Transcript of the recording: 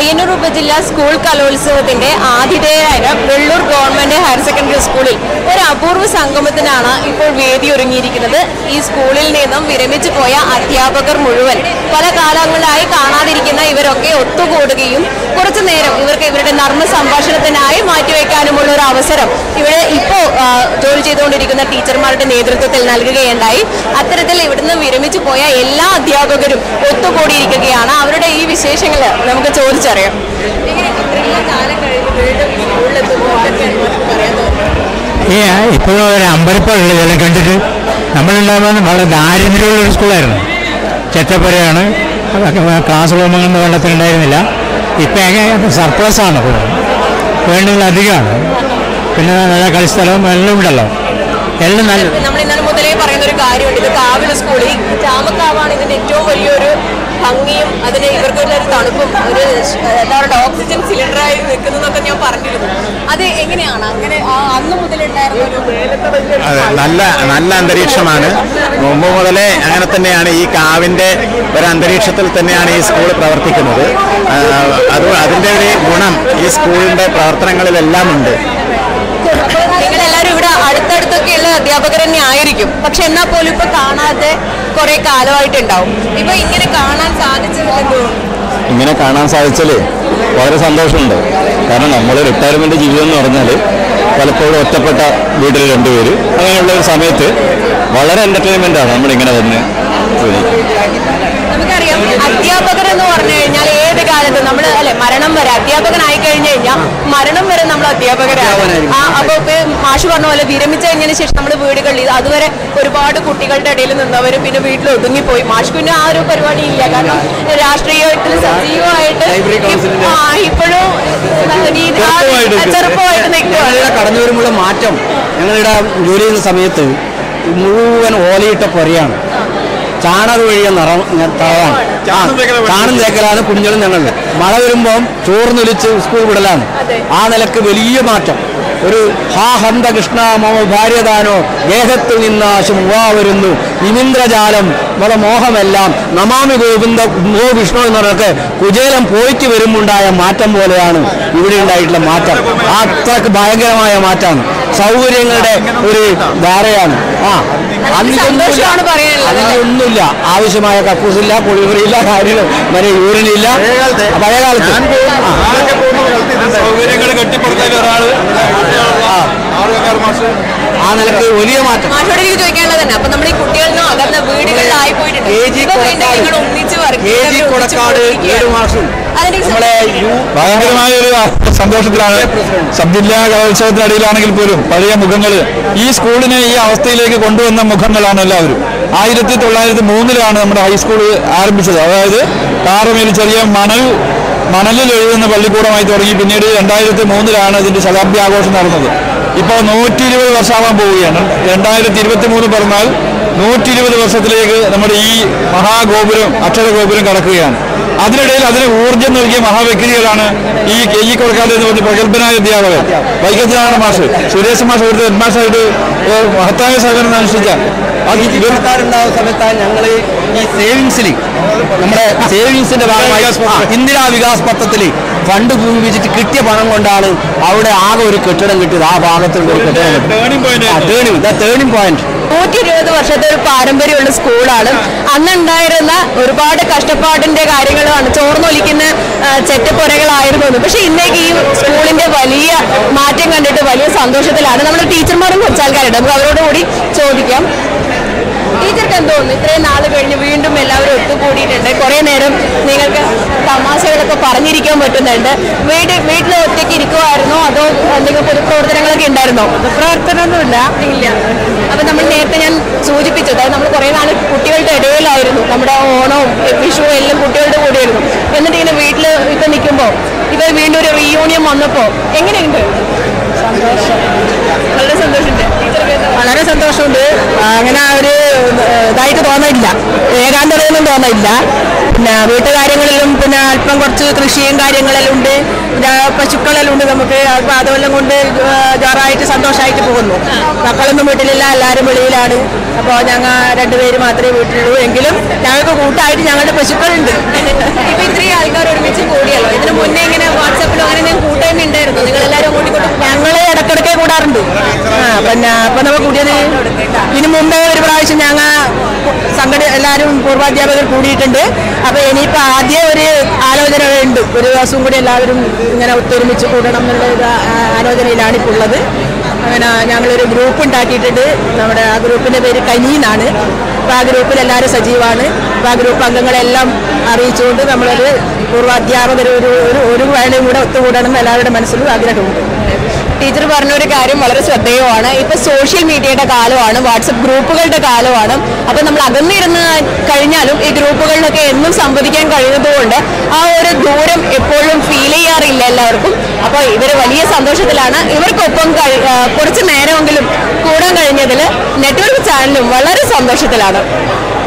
പയ്യന്നൂർ ഉപജില്ലാ സ്കൂൾ കലോത്സവത്തിന്റെ ആതിഥേയരായ Vellur government higher secondary സ്കൂളിൽ ഒരു അപൂർവ സംഗമത്തിനാണ് ഇപ്പോൾ വേദി ഒരുങ്ങിയിരിക്കുന്നത് ഈ സ്കൂളിൽ നിന്നും വിരമിച്ചു പോയ അധ്യാപകർ മുഴുവൻ പല കാലങ്ങളായി കാണാതിരിക്കുന്ന ഇവരൊക്കെ ഒത്തുകൂടുകയും കുറച്ചു നേരം ഇവർക്ക് ഇവരുടെ നർമ്മ സംഭാഷണത്തിനായി മാറ്റിവെക്കാനുമുള്ള ഒരു അവസരം ഇവിടെ ഇപ്പോൾ ജോലി ചെയ്തുകൊണ്ടിരിക്കുന്ന ടീച്ചർമാരുടെ നേതൃത്വത്തിൽ നൽകുകയുണ്ടായി അത്തരത്തിൽ ഇവിടുന്ന് വിരമിച്ചു പോയ എല്ലാ അധ്യാപകരും ഒത്തുകൂടിയിരിക്കുകയാണ് അവരുടെ ഈ വിശേഷങ്ങൾ നമുക്ക് ചോദിച്ചറിയാം എങ്ങനെ ഇത്രയും കാലം കഴിഞ്ഞ് വീണ്ടും സ്കൂളിലെത്തുമ്പോൾ എന്തൊക്കെയാണ് നമുക്ക് പറയാൻ തോന്നുന്നത് ഈ ഇപ്പോഴും ഒരു അമ്പലപ്പുഴ ഇതെല്ലാം കണ്ടിട്ട് നമ്മളുണ്ടാകുമ്പോൾ വളരെ ദാരിദ്ര്യമുള്ള ഒരു സ്കൂളായിരുന്നു ചെറ്റപ്പുരയാണ് ക്ലാസ് റൂമൊന്നും വെള്ളത്തിലുണ്ടായിരുന്നില്ല ഇപ്പം എങ്ങനെ സർപ്ലസ് ആണ് ഇപ്പോൾ വേണ്ടുന്ന അധികമാണ് പിന്നെ നല്ല കളിസ്ഥലവും എല്ലാം ഉണ്ടല്ലോ എല്ലാം നല്ല നമ്മൾ ഇന്നലെ മുതലേ പറയുന്ന ഒരു കാര്യമുണ്ട് ഇത് കാവിലെ സ്കൂൾ ഈ ചാമക്കാവാണ് ഇതിന്റെ ഏറ്റവും വലിയൊരു ഭംഗിയും അതിന് ഇവർക്കുള്ള ഒരു തണുപ്പും ഒരു ഷ്- എന്താ പറയുക ഓക്സിജൻ സിലിണ്ടറായി നിൽക്കുന്നതൊക്കെ ഞാൻ പറഞ്ഞിരുന്നു അത് എങ്ങനെയാണ് അങ്ങനെ ആ അന്ന് മുതലുണ്ടായിരുന്ന ഒരു അതെ നല്ല നല്ല അന്തരീക്ഷമാണ് മുമ്പ് മുതലേ അങ്ങനെ തന്നെയാണ് ഈ കാവിൻ്റെ ഒരു അന്തരീക്ഷത്തിൽ തന്നെയാണ് ഈ സ്കൂൾ പ്രവർത്തിക്കുന്നത് ആ, അത് അതിൻ്റെ ഒരു ഗുണം ഈ സ്കൂളിൻ്റെ പ്രവർത്തനങ്ങളിലെല്ലാം ഉണ്ട് നിങ്ങൾ എല്ലാവരും ഇവിടെ അടുത്തടുത്തൊക്കെയുള്ള അധ്യാപകർ തന്നെ ആയിരിക്കും പക്ഷെ എന്നാൽ പോലും ഇപ്പൊ കാണാതെ കുറെ കാലമായിട്ടുണ്ടാവും ഇപ്പൊ ഇങ്ങനെ കാണാൻ സാധിച്ചതിലെന്തോ ഇങ്ങനെ കാണാൻ സാധിച്ചാൽ വളരെ സന്തോഷമുണ്ട് കാരണം നമ്മൾ റിട്ടയർമെന്റ് ജീവിതം എന്ന് പറഞ്ഞാൽ പലപ്പോഴും ഒറ്റപ്പെട്ട വീട്ടിൽ രണ്ടുപേര് അങ്ങനെയുള്ള ഒരു സമയത്ത് വളരെ എന്റർടൈൻമെന്റ് ആണ് നമ്മളിങ്ങനെ വന്ന് ജോലി നമുക്കറിയാം അധ്യാപകർ എന്ന് പറഞ്ഞു കഴിഞ്ഞാൽ ഏത് കാലത്ത് നമ്മൾ അല്ലെ മരണം വരെ അധ്യാപകനായി കഴിഞ്ഞു കഴിഞ്ഞാൽ മരണം വരെ നമ്മൾ അധ്യാപകരാണ് ആ അപ്പൊ ഇപ്പൊ മാഷ് പറഞ്ഞ പോലെ വിരമിച്ചു കഴിഞ്ഞതിന് ശേഷം നമ്മൾ വീടുകളിൽ അതുവരെ ഒരുപാട് കുട്ടികളുടെ ഇടയിൽ നിന്നവരും പിന്നെ വീട്ടിൽ ഒതുങ്ങിപ്പോയി മാഷ് പിന്നെ ആ ഒരു പരിപാടി ഇല്ല കാരണം രാഷ്ട്രീയത്തിൽ സജീവമായിട്ട് ആ ഇപ്പോഴും രീതി- ആ ചെറുപ്പമായിട്ട് നിൽക്കുകയാണ് ഞങ്ങളിവിടെ കടന്നു വരുമ്പോൾ മാറ്റം ഞങ്ങളിവിടെ ജോലി ചെയ്യുന്ന സമയത്ത് മുഴുവൻ ഓലയിട്ട പൊരയാണ് ചാണക വഴിയ നിറം തറവാണ് ആ, ചാണം തേക്കലാണ് കുഞ്ഞുങ്ങളും ഞങ്ങൾ മഴ വരുമ്പം ചോർന്നൊലിച്ച് സ്കൂൾ വിടലാണ് ആ നിലക്ക് വലിയ മാറ്റം ഒരു ഹാ ഹന്ത കൃഷ്ണ മമ ഭാര്യദാനോ ദേഹത്തിൽ നിന്നാശം ഉവാ വരുന്നു നിമിന്ദ്രജാലം മത മോഹമെല്ലാം നമാമി ഗോവിന്ദ ഗോ വിഷ്ണു എന്നൊക്കെ കുചേലം പോയിട്ട് വരുമുണ്ടായ മാറ്റം പോലെയാണ് ഇവിടെ ഉണ്ടായിട്ടുള്ള മാറ്റം ആ അത്രക്ക് ഭയങ്കരമായ മാറ്റമാണ് സൗകര്യങ്ങളുടെ ഒരു ധാരയാണ് ആ അന്ന് സന്തോഷമാണ് പറയാനുള്ളത്. അതിന് ഒന്നുമില്ല ആവശ്യമായ കക്കൂസില്ല കുളിമുറിയില്ല കാര്യങ്ങൾ മറ്റേ യൂറിനില്ല പഴയ കാലത്ത് ആ. സൗകര്യങ്ങൾ കെട്ടിപ്പടുത്തതിൽ ഒരാൾ ആ നിലക്ക് വലിയ മാറ്റം മാഷോട് എനിക്ക് ചോദിക്കാനുള്ളത് തന്നെ അപ്പൊ നമ്മൾ ഈ കുട്ടികളിലും അകന്ന വീടുകളിലായി പോയിട്ടുണ്ട് കെ ജി ഇപ്പൊ വീണ്ടും കൊടക്കാട് നിങ്ങൾ ഒന്നിച്ച് work കെ ജി ചെയ്ത് ഒന്നിച്ച് കൊടക്കാട് പ്രവർത്തിക്കുകയാണ്. ഏഴു മാസം അതിന്റെ നമ്മളെ യു ഭയങ്കരമായ ഒരു സന്തോഷത്തിലാണ് സബ് ജില്ലാ കലോത്സവത്തിനിടയിലാണെങ്കിൽ പോലും പഴയ മുഖങ്ങൾ ഈ സ്കൂളിനെ ഈ അവസ്ഥയിലേക്ക് കൊണ്ടുവന്ന മുഖങ്ങളാണ് എല്ലാവരും ആയിരത്തി തൊള്ളായിരത്തി മൂന്നിലാണ് നമ്മുടെ ഹൈസ്കൂൾ ആരംഭിച്ചത് അതായത് കാറുമേൽ ചെറിയ മണൽ മണലിൽ എഴുതുന്ന പള്ളിക്കൂടമായി തുടങ്ങി പിന്നീട് രണ്ടായിരത്തി മൂന്നിലാണ് ഇതിന്റെ ശതാബ്ദി ആഘോഷം നടന്നത് ഇപ്പോൾ നൂറ്റി ഇരുപത് വർഷമാവാൻ പോവുകയാണ് രണ്ടായിരത്തി ഇരുപത്തി മൂന്ന് പറഞ്ഞാൽ നൂറ്റി ഇരുപത് വർഷത്തിലേക്ക് നമ്മുടെ ഈ മഹാഗോപുരം അക്ഷരഗോപുരം കടക്കുകയാണ് അതിനിടയിൽ അതിന് ഊർജ്ജം നൽകിയ മഹാവ്യക്തികളാണ് ഈ കെ ജി കൊടക്കാട് എന്ന് പറഞ്ഞ പ്രഗത്ഭനായ അധ്യാപകൻ വൈകത്തിനാണ് മാഷ് സുരേഷ് മാഷ് ഇവിടുത്തെ ഹെഡ് മാഷായിട്ട് ഏഹ്, മഹത്തായ സഹകരണം അനുഷ്ഠിച്ച അത് ഇവർ സർക്കാരുണ്ടാവുന്ന സമയത്താണ് ഞങ്ങൾ ഈ സേവിങ്സിൽ നമ്മുടെ സേവിങ്സിന്റെ ഭാഗമായി ആ, ഇന്ദിരാ വികാസ് പത്രത്തിൽ ഫണ്ട് ഉപയോഗിച്ചിട്ട് കിട്ടിയ പണം കൊണ്ടാണ് അവിടെ ആകെ ഒരു കെട്ടിടം കിട്ടിയത് ആ ഭാഗത്തുള്ള ഒരു കെട്ടിടം Turning point turning turning point നൂറ്റി ഇരുപത് വർഷത്തെ ഒരു പാരമ്പര്യമുള്ള സ്കൂളാണ് അന്നുണ്ടായിരുന്ന ഒരുപാട് കഷ്ടപ്പാടിന്റെ കാര്യങ്ങളുമാണ് ചോർന്നൊലിക്കുന്ന ആ, ചെറ്റപ്പുരകളായിരുന്നു എന്ന്. പക്ഷെ ഇന്നേക്ക് ഈ സ്കൂളിന്റെ വലിയ മാറ്റം കണ്ടിട്ട് വലിയ സന്തോഷത്തിലാണ് നമ്മുടെ ടീച്ചർമാരും കുറച്ച് ആൾക്കാരുണ്ട് നമുക്ക് അവരോട് കൂടി ചോദിക്കാം ടീച്ചർക്ക് എന്തോ തോന്നുന്നു ഇത്രയും നാൾ കഴിഞ്ഞ് വീണ്ടും എല്ലാവരും ഒത്തുകൂടിയിട്ടുണ്ട് കുറെ നേരം നിങ്ങൾക്ക് തമാശകളൊക്കെ പറഞ്ഞിരിക്കാൻ പറ്റുന്നുണ്ട് വീട് വീട്ടിൽ ഒറ്റയ്ക്ക് ഇരിക്കുമായിരുന്നോ അതോ എന്തെങ്കിലും പൊതുപ്രവർത്തനങ്ങളൊക്കെ ഉണ്ടായിരുന്നോ പ്രവർത്തനമൊന്നുമില്ല ഇല്ല അപ്പൊ നമ്മൾ നേരത്തെ ഞാൻ സൂചിപ്പിച്ചു അതായത് നമ്മൾ കുറെ നാൾ കുട്ടികളുടെ ഇടയിലായിരുന്നു നമ്മുടെ ഓണവും വിഷു എല്ലാം കുട്ടികളുടെ കൂടെയായിരുന്നു എന്നിട്ട് ഇങ്ങനെ വീട്ടിൽ ഇപ്പൊ നിൽക്കുമ്പോൾ ഇപ്പൊ വീണ്ടും ഒരു റീയൂണിയൻ വന്നപ്പോ എങ്ങനെയുണ്ട് സന്തോഷം വളരെ സന്തോഷമുണ്ട് ടീച്ചർക്ക് എന്താ വളരെ സന്തോഷമുണ്ട് അങ്ങനെ ഒരു ഇതായിട്ട് തോന്നില്ല ഏകാന്തതയൊന്നും തോന്നില്ല പിന്നെ വീട്ടുകാര്യങ്ങളിലും പിന്നെ അല്പം കുറച്ച് കൃഷിയും കാര്യങ്ങളെല്ലാം ഉണ്ട് പിന്നെ പശുക്കളെല്ലാം ഉണ്ട് നമുക്ക് അപ്പൊ അതെല്ലാം കൊണ്ട് ജോറായിട്ട് സന്തോഷമായിട്ട് പോകുന്നു മക്കളൊന്നും വീട്ടിലില്ല എല്ലാവരും വെളിയിലാണ് അപ്പോൾ ഞങ്ങൾ രണ്ടുപേര് മാത്രമേ വീട്ടിലുള്ളൂ എങ്കിലും ഞങ്ങൾക്ക് കൂട്ടായിട്ട് ഞങ്ങളുടെ പശുക്കളുണ്ട് ഇപ്പൊ ഇത്രയും ആൾക്കാർ ഒരുമിച്ച് കൂടിയല്ലോ ഇതിന് മുന്നേ ഇങ്ങനെ വാട്സാപ്പിലോ അങ്ങനെ എന്തെങ്കിലും കൂട്ടായ്മ ഉണ്ടായിരുന്നു നിങ്ങൾ എല്ലാവരും അങ്ങോട്ടും ഇങ്ങോട്ടും ഞങ്ങൾ ഇടക്കിടക്ക് കൂടാറുണ്ട് ആ പിന്നെ അപ്പൊ നമ്മൾ കൂടിയത് ഇതിനു മുമ്പേ ഒരു പ്രാവശ്യം ഞങ്ങൾ സംഘടന എല്ലാവരും പൂർവാധ്യാപകർ കൂടിയിട്ടുണ്ട് അപ്പൊ ഇനിയിപ്പോ ആദ്യം ഒരു ആലോചന ഉണ്ട് ഒരു ദിവസം കൂടി എല്ലാവരും ഇങ്ങനെ ഒത്തൊരുമിച്ച് കൂടണം എന്നുള്ള ഒരു ആ- ആലോചനയിലാണ് ഇപ്പോൾ ഉള്ളത് അങ്ങനെ ഞങ്ങളൊരു ഗ്രൂപ്പ് ഉണ്ടാക്കിയിട്ടുണ്ട് നമ്മുടെ ആ ഗ്രൂപ്പിന്റെ പേര് കനി എന്നാണ് അപ്പൊ ആ ഗ്രൂപ്പിൽ എല്ലാവരും സജീവമാണ് അപ്പൊ ആ ഗ്രൂപ്പ് അംഗങ്ങളെല്ലാം അറിയിച്ചുകൊണ്ട് നമ്മളൊരു പൂർവാധ്യാപകർ ഒരു ഒരു ഒരു വേളയും കൂടെ ഒത്തുകൂടണം എന്ന് എല്ലാവരുടെ മനസ്സിലും ആഗ്രഹമുണ്ട് ടീച്ചർ പറഞ്ഞ ഒരു കാര്യം വളരെ ശ്രദ്ധേയമാണ് ഇപ്പൊ സോഷ്യൽ മീഡിയയുടെ കാലമാണ് വാട്സപ്പ് ഗ്രൂപ്പുകളുടെ കാലമാണ് അപ്പൊ നമ്മൾ അകന്നിരുന്ന് കഴിഞ്ഞാലും ഈ ഗ്രൂപ്പുകളിലൊക്കെ എന്നും സംവദിക്കാൻ കഴിയുന്നതുകൊണ്ട് ആ ഒരു ദൂരം എപ്പോഴും ഫീൽ ചെയ്യാറില്ല എല്ലാവർക്കും അപ്പോൾ ഇവർ വലിയ സന്തോഷത്തിലാണ് ഇവർക്കൊപ്പം കഴി- ആ, കുറച്ച് നേരമെങ്കിലും കൂടാൻ കഴിഞ്ഞതിൽ നെറ്റ്വർക്ക് ചാനലും വളരെ സന്തോഷത്തിലാണ്